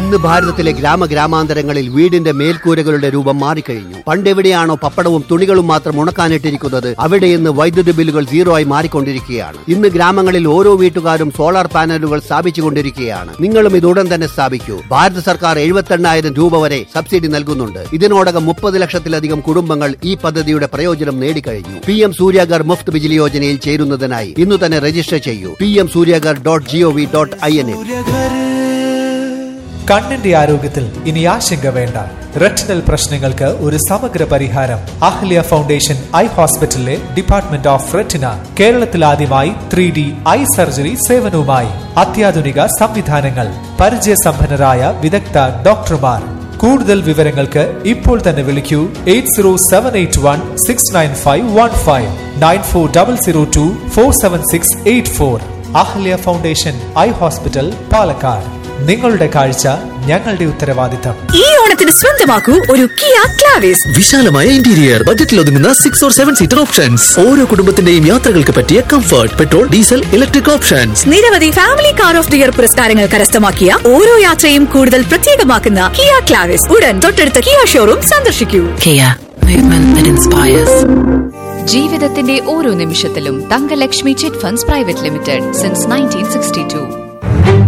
ഇന്ന് ഭാരതത്തിലെ ഗ്രാമഗ്രാമാന്തരങ്ങളിൽ വീടിന്റെ മേൽക്കൂരകളുടെ രൂപം മാറിക്കഴിഞ്ഞു പണ്ടെവിടെയാണോ പപ്പടവും തുണികളും മാത്രം ഉണക്കാനിട്ടിരിക്കുന്നത് അവിടെ ഇന്ന് വൈദ്യുതി ബില്ലുകൾ സീറോ ആയി മാറിക്കൊണ്ടിരിക്കുകയാണ് ഇന്ന് ഗ്രാമങ്ങളിൽ ഓരോ വീട്ടുകാരും സോളാർ പാനലുകൾ സ്ഥാപിച്ചുകൊണ്ടിരിക്കുകയാണ് നിങ്ങളും ഇത് ഉടൻ തന്നെ സ്ഥാപിക്കൂ ഭാരത സർക്കാർ എഴുപത്തെണ്ണായിരം രൂപ വരെ സബ്സിഡി നൽകുന്നുണ്ട് ഇതിനോടകം മുപ്പത് ലക്ഷത്തിലധികം കുടുംബങ്ങൾ ഈ പദ്ധതിയുടെ പ്രയോജനം നേടിക്കഴിഞ്ഞു പി എം സൂര്യാഗർ മുഫ്ത് ബിജിലി യോജനയിൽ ചേരുന്നതിനായി ഇന്ന് തന്നെ രജിസ്റ്റർ ചെയ്യൂ P M Surya Ghar dot G O V dot I N കണ്ണിന്റെ ആരോഗ്യത്തിൽ ഇനി ആശങ്ക വേണ്ട റെറ്റിനൽ പ്രശ്നങ്ങൾക്ക് ഒരു സമഗ്ര പരിഹാരം അഹ്ല്യ ഫൗണ്ടേഷൻ ഐ ഹോസ്പിറ്റലിലെ ഡിപ്പാർട്ട്മെന്റ് ഓഫ് റെറ്റിന കേരളത്തിൽ ആദ്യമായി ത്രീ ഡി ഐ സർജറി സേവനവുമായി അത്യാധുനിക സംവിധാനങ്ങൾ പരിചയസമ്പന്നരായ വിദഗ്ധ ഡോക്ടർമാർ കൂടുതൽ വിവരങ്ങൾക്ക് ഇപ്പോൾ തന്നെ വിളിക്കൂ eight zero seven eight one six nine five one five nine four double zero two four seven six eight four Ahalia foundation eye hospital Palakkad നിങ്ങളുടെ കാഴ്ച ഞങ്ങളുടെ ഉത്തരവാദിത്തം ഈ ഓണത്തിന് സ്വന്തമാക്കൂ ഒരു കിയ ക്ലാവിസ് വിശാലമായ ഇന്റീരിയർ ബജറ്റിൽ ഒതുങ്ങുന്ന six or seven seater options ഓരോ കുടുംബത്തിന്റെയും യാത്രകൾക്ക് പറ്റിയ comfort petrol diesel electric options നിരവധി family car of the year പുരസ്കാരങ്ങൾ കരസ്ഥമാക്കിയ ഓരോ യാത്രയും കൂടുതൽ പ്രത്യേകമാക്കുന്ന കിയ ക്ലാവിസ് ഉടൻ തൊട്ടടുത്ത കിയ ഷോറൂം സന്ദർശിക്കൂ Kia, movement that inspires. ജീവിതത്തിന്റെ ഓരോ നിമിഷത്തിലും Thangalakshmi chit funds private limited since nineteen sixty to